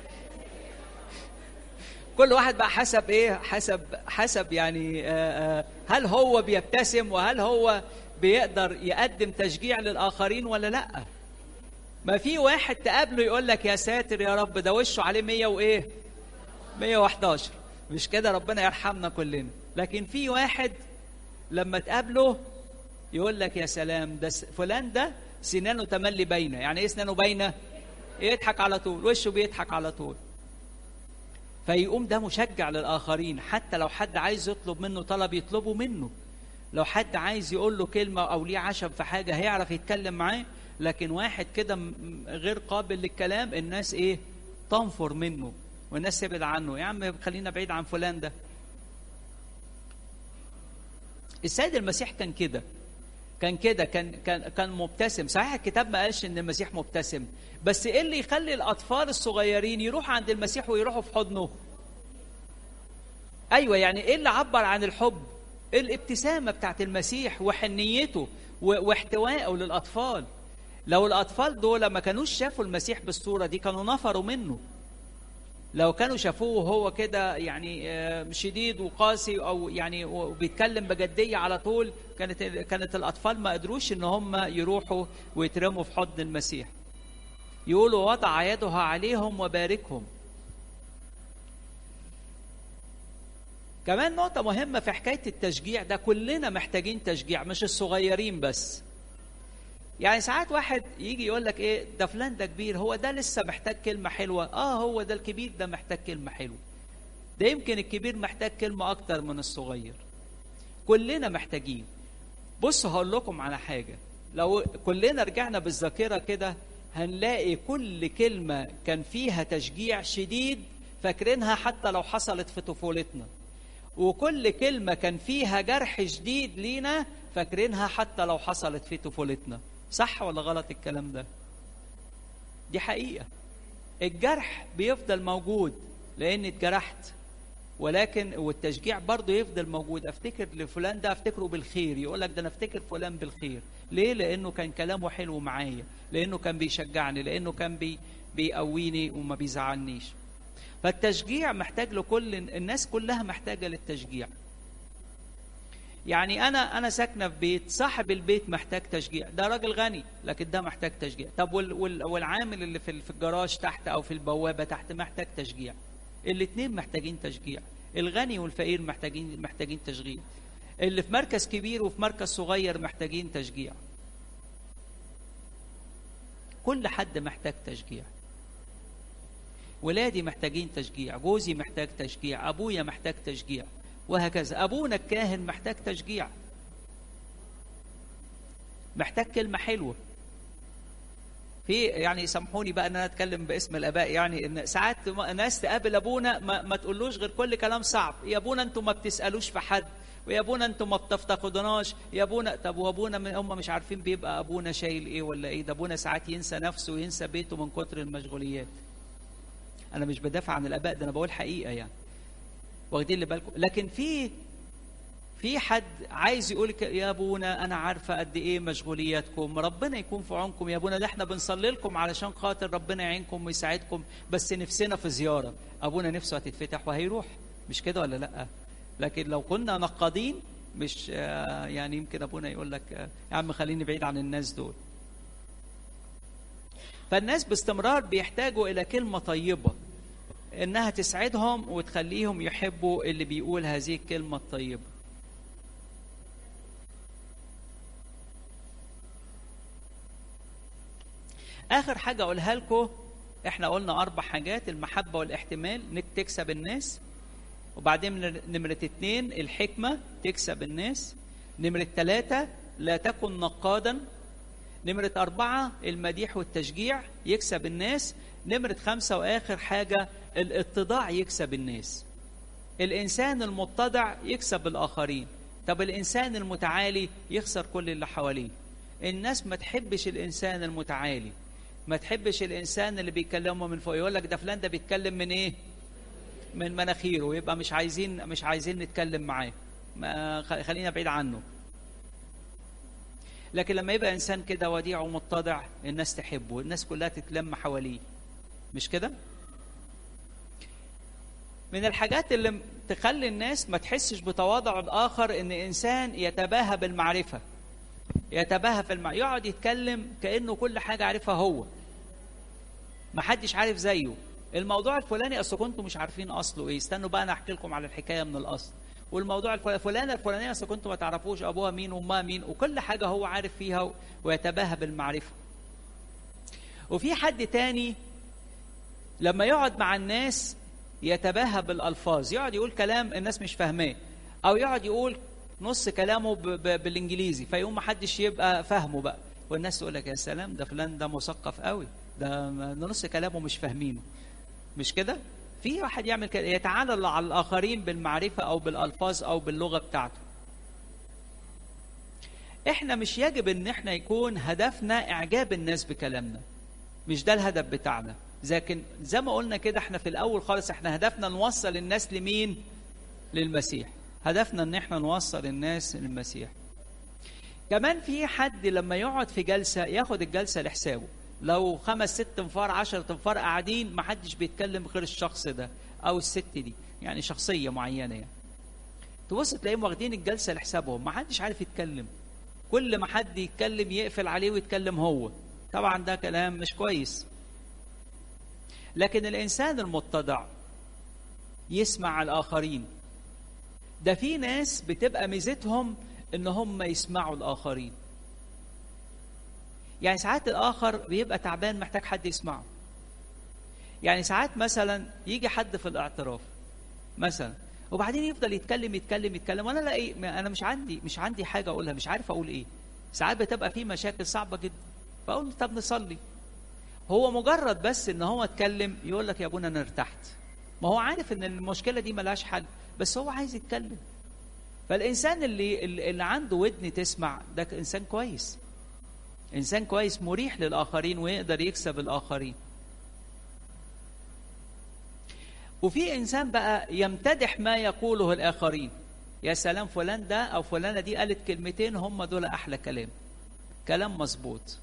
كل واحد بقى حسب ايه حسب حسب يعني آآ آآ هل هو بيبتسم وهل هو بيقدر يقدم تشجيع للاخرين ولا لا ما في واحد تقابله يقول لك يا ساتر يا رب ده وشه عليه 100 وايه 111 مش كده ربنا يرحمنا كلنا لكن في واحد لما تقابله يقول لك يا سلام ده فلان ده سنانه تملي باينه يعني ايه سنانه باينه يضحك على طول وشه بيضحك على طول فيقوم ده مشجع للاخرين حتى لو حد عايز يطلب منه طلب يطلبه منه لو حد عايز يقول له كلمه او ليه عشم في حاجه هيعرف يتكلم معاه لكن واحد كده م- غير قابل للكلام الناس ايه تنفر منه والناس تبعد عنه يا عم خلينا بعيد عن فلان ده السيد المسيح كان كده كان كده كان كان كان مبتسم صحيح الكتاب ما قالش ان المسيح مبتسم بس ايه اللي يخلي الاطفال الصغيرين يروحوا عند المسيح ويروحوا في حضنه ايوه يعني ايه اللي عبر عن الحب الابتسامه بتاعت المسيح وحنيته و- واحتوائه للاطفال لو الاطفال دول ما كانوش شافوا المسيح بالصوره دي كانوا نفروا منه لو كانوا شافوه هو كده يعني آه، شديد وقاسي او يعني وبيتكلم بجديه على طول كانت كانت الاطفال ما قدروش ان هم يروحوا ويترموا في حضن المسيح يقولوا وضع يدها عليهم وباركهم كمان نقطة مهمة في حكاية التشجيع ده كلنا محتاجين تشجيع مش الصغيرين بس يعني ساعات واحد يجي يقول لك ايه ده فلان ده كبير هو ده لسه محتاج كلمة حلوة اه هو ده الكبير ده محتاج كلمة حلوة ده يمكن الكبير محتاج كلمة أكتر من الصغير كلنا محتاجين بصوا هقول لكم على حاجة لو كلنا رجعنا بالذاكرة كده هنلاقي كل كلمة كان فيها تشجيع شديد فاكرينها حتى لو حصلت في طفولتنا وكل كلمة كان فيها جرح شديد لينا فاكرينها حتى لو حصلت في طفولتنا صح ولا غلط الكلام ده دي حقيقة الجرح بيفضل موجود لأن اتجرحت ولكن والتشجيع برضه يفضل موجود افتكر لفلان ده افتكره بالخير يقول لك ده انا افتكر فلان بالخير ليه لانه كان كلامه حلو معايا لانه كان بيشجعني لانه كان بي بيقويني وما بيزعلنيش فالتشجيع محتاج لكل الناس كلها محتاجه للتشجيع يعني انا انا ساكنه في بيت صاحب البيت محتاج تشجيع ده راجل غني لكن ده محتاج تشجيع طب وال وال والعامل اللي في في الجراج تحت او في البوابه تحت محتاج تشجيع الاثنين محتاجين تشجيع الغني والفقير محتاجين محتاجين تشجيع اللي في مركز كبير وفي مركز صغير محتاجين تشجيع كل حد محتاج تشجيع ولادي محتاجين تشجيع جوزي محتاج تشجيع ابويا محتاج تشجيع وهكذا ابونا الكاهن محتاج تشجيع محتاج كلمه حلوه في يعني سامحوني بقى ان انا اتكلم باسم الاباء يعني ان ساعات ناس تقابل ابونا ما, ما تقولوش غير كل كلام صعب يا ابونا انتوا ما بتسالوش في حد ويا ابونا انتوا ما بتفتقدوناش يا ابونا طب وابونا من هم مش عارفين بيبقى ابونا شايل ايه ولا ايه ده ابونا ساعات ينسى نفسه وينسى بيته من كتر المشغوليات انا مش بدافع عن الاباء ده انا بقول حقيقه يعني واخدين اللي بالكم لكن في في حد عايز يقول يا ابونا انا عارفه قد ايه مشغولياتكم ربنا يكون في عونكم يا ابونا ده احنا بنصلي لكم علشان خاطر ربنا يعينكم ويساعدكم بس نفسنا في زياره ابونا نفسه هتتفتح وهيروح مش كده ولا لا لكن لو كنا نقادين مش يعني يمكن ابونا يقول لك يا عم خليني بعيد عن الناس دول فالناس باستمرار بيحتاجوا الى كلمه طيبه انها تسعدهم وتخليهم يحبوا اللي بيقول هذه الكلمه الطيبه اخر حاجه اقولها لكم احنا قلنا اربع حاجات المحبه والاحتمال انك تكسب الناس وبعدين نمرة اتنين الحكمة تكسب الناس نمرة ثلاثة لا تكن نقادا نمرة أربعة المديح والتشجيع يكسب الناس نمرة خمسة وآخر حاجة الاتضاع يكسب الناس الإنسان المتضع يكسب الآخرين طب الإنسان المتعالي يخسر كل اللي حواليه الناس ما تحبش الإنسان المتعالي ما تحبش الإنسان اللي بيكلمه من فوق يقول لك ده فلان ده بيتكلم من إيه من مناخيره يبقى مش عايزين مش عايزين نتكلم معاه ما خلينا بعيد عنه لكن لما يبقى انسان كده وديع ومتضع الناس تحبه الناس كلها تتلم حواليه مش كده من الحاجات اللي تخلي الناس ما تحسش بتواضع الاخر ان انسان يتباهى بالمعرفه يتباهى في المعرفة يقعد يتكلم كانه كل حاجه عارفها هو ما حدش عارف زيه الموضوع الفلاني اصل كنتوا مش عارفين اصله ايه استنوا بقى انا احكي لكم على الحكايه من الاصل والموضوع الفل- فلانه الفلانيه اصل كنتوا ما تعرفوش ابوها مين وامها مين وكل حاجه هو عارف فيها ويتباهى بالمعرفه وفي حد تاني لما يقعد مع الناس يتباهى بالالفاظ يقعد يقول كلام الناس مش فاهماه او يقعد يقول نص كلامه ب- ب- بالانجليزي فيقوم ما حدش يبقى فاهمه بقى والناس تقول لك يا سلام ده فلان ده مثقف قوي ده ده نص كلامه مش فاهمينه مش كده في واحد يعمل كده يتعالى على الاخرين بالمعرفه او بالالفاظ او باللغه بتاعته احنا مش يجب ان احنا يكون هدفنا اعجاب الناس بكلامنا مش ده الهدف بتاعنا لكن زي ما قلنا كده احنا في الاول خالص احنا هدفنا نوصل الناس لمين للمسيح هدفنا ان احنا نوصل الناس للمسيح كمان في حد لما يقعد في جلسه ياخد الجلسه لحسابه لو خمس ست انفار عشرة انفار قاعدين ما حدش بيتكلم غير الشخص ده او الست دي يعني شخصيه معينه يعني تبص تلاقيهم واخدين الجلسه لحسابهم ما حدش عارف يتكلم كل ما حد يتكلم يقفل عليه ويتكلم هو طبعا ده كلام مش كويس لكن الانسان المتضع يسمع الاخرين ده في ناس بتبقى ميزتهم ان هم يسمعوا الاخرين يعني ساعات الاخر بيبقى تعبان محتاج حد يسمعه يعني ساعات مثلا يجي حد في الاعتراف مثلا وبعدين يفضل يتكلم يتكلم يتكلم وانا لا ايه انا مش عندي مش عندي حاجه اقولها مش عارف اقول ايه ساعات بتبقى في مشاكل صعبه جدا فاقول طب نصلي هو مجرد بس ان هو اتكلم يقول لك يا ابونا انا ارتحت ما هو عارف ان المشكله دي ملهاش حل بس هو عايز يتكلم فالانسان اللي اللي عنده ودن تسمع ده انسان كويس انسان كويس مريح للاخرين ويقدر يكسب الاخرين وفي انسان بقى يمتدح ما يقوله الاخرين يا سلام فلان ده او فلانه دي قالت كلمتين هم دول احلى كلام كلام مظبوط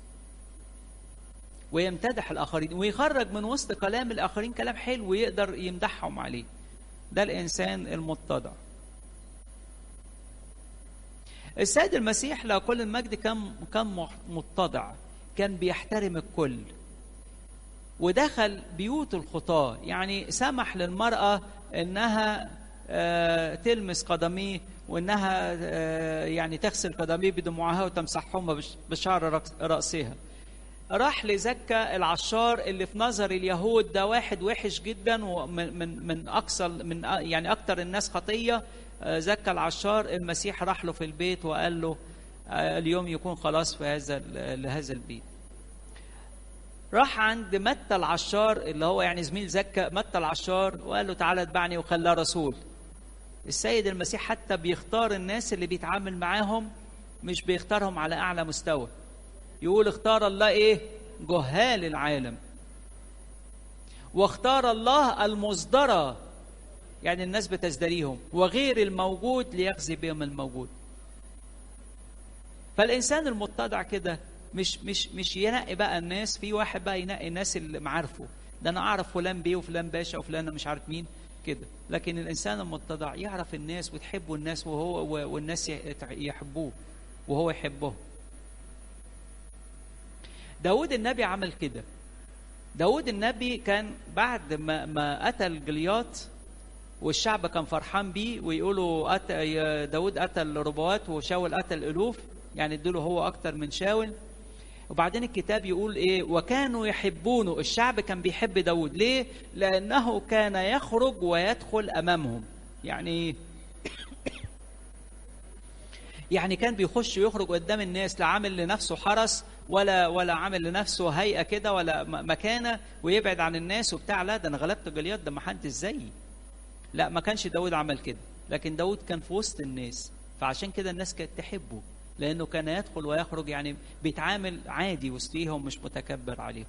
ويمتدح الاخرين ويخرج من وسط كلام الاخرين كلام حلو ويقدر يمدحهم عليه ده الانسان المتضع السيد المسيح لو كل المجد كان كان متضع كان بيحترم الكل ودخل بيوت الخطاة يعني سمح للمرأة انها آه، تلمس قدميه وانها آه، يعني تغسل قدميه بدموعها وتمسحهما بش- بشعر رأس- رأسها راح لزكا العشار اللي في نظر اليهود ده واحد وحش جدا ومن من من اقصى من يعني اكتر الناس خطيه آه، زكا العشار المسيح راح له في البيت وقال له آه، اليوم يكون خلاص في هذا ال- لهذا البيت راح عند متى العشار اللي هو يعني زميل زكا متى العشار وقال له تعالى اتبعني وخلاه رسول السيد المسيح حتى بيختار الناس اللي بيتعامل معاهم مش بيختارهم على اعلى مستوى يقول اختار الله ايه جهال العالم واختار الله المصدرة يعني الناس بتزدريهم وغير الموجود ليخزي بهم الموجود فالانسان المتضع كده مش مش مش ينقي بقى الناس في واحد بقى ينقي الناس اللي معارفه ده انا اعرف فلان بيه وفلان باشا وفلان مش عارف مين كده لكن الانسان المتضع يعرف الناس وتحبه الناس وهو والناس يحبوه وهو يحبه داود النبي عمل كده داود النبي كان بعد ما ما قتل جليات والشعب كان فرحان بيه ويقولوا أت... داود قتل ربوات وشاول قتل الوف يعني ادوا هو اكتر من شاول وبعدين الكتاب يقول ايه وكانوا يحبونه الشعب كان بيحب داود ليه لانه كان يخرج ويدخل امامهم يعني يعني كان بيخش ويخرج قدام الناس لا عامل لنفسه حرس ولا ولا عامل لنفسه هيئه كده ولا مكانه ويبعد عن الناس وبتاع لا ده انا غلبت جليات ده ما حدش زيي لا ما كانش داود عمل كده لكن داود كان في وسط الناس فعشان كده الناس كانت تحبه لانه كان يدخل ويخرج يعني بيتعامل عادي وسطيهم مش متكبر عليهم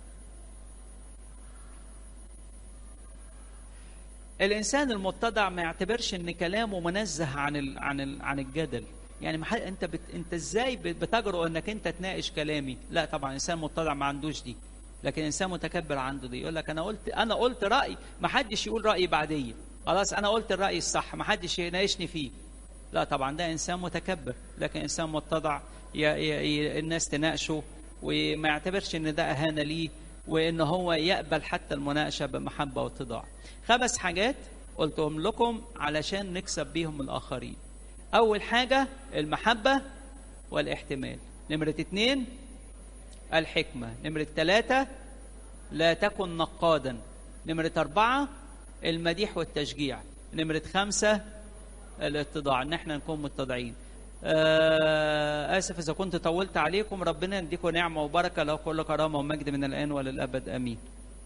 الانسان المتضع ما يعتبرش ان كلامه منزه عن ال عن ال عن الجدل يعني ما انت بت انت ازاي بتجرؤ انك انت تناقش كلامي لا طبعا انسان متضع ما عندوش دي لكن انسان متكبر عنده دي يقول لك انا قلت انا قلت راي ما حدش يقول رايي بعديه خلاص انا قلت الراي الصح ما حدش يناقشني فيه لا طبعا ده انسان متكبر لكن انسان متضع ي... ي... الناس تناقشه وما يعتبرش ان ده اهانه ليه وان هو يقبل حتى المناقشه بمحبه واتضاع خمس حاجات قلتهم لكم علشان نكسب بيهم الآخرين أول حاجة المحبة والاحتمال نمرة اتنين الحكمة نمرة ثلاثة لا تكن نقادا نمرة أربعة المديح والتشجيع نمرة خمسة الاتضاع ان احنا نكون متضعين آه اسف اذا كنت طولت عليكم ربنا يديكم نعمه وبركه له كل كرامه ومجد من الان وللابد امين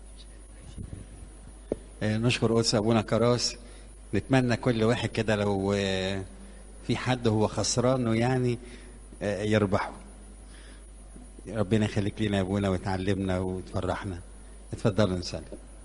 آه، نشكر قدس ابونا كراس نتمنى كل واحد كده لو آه، في حد هو خسرانه يعني آه، يربحه ربنا يخليك لينا يا ابونا وتعلمنا وتفرحنا اتفضلوا نسلم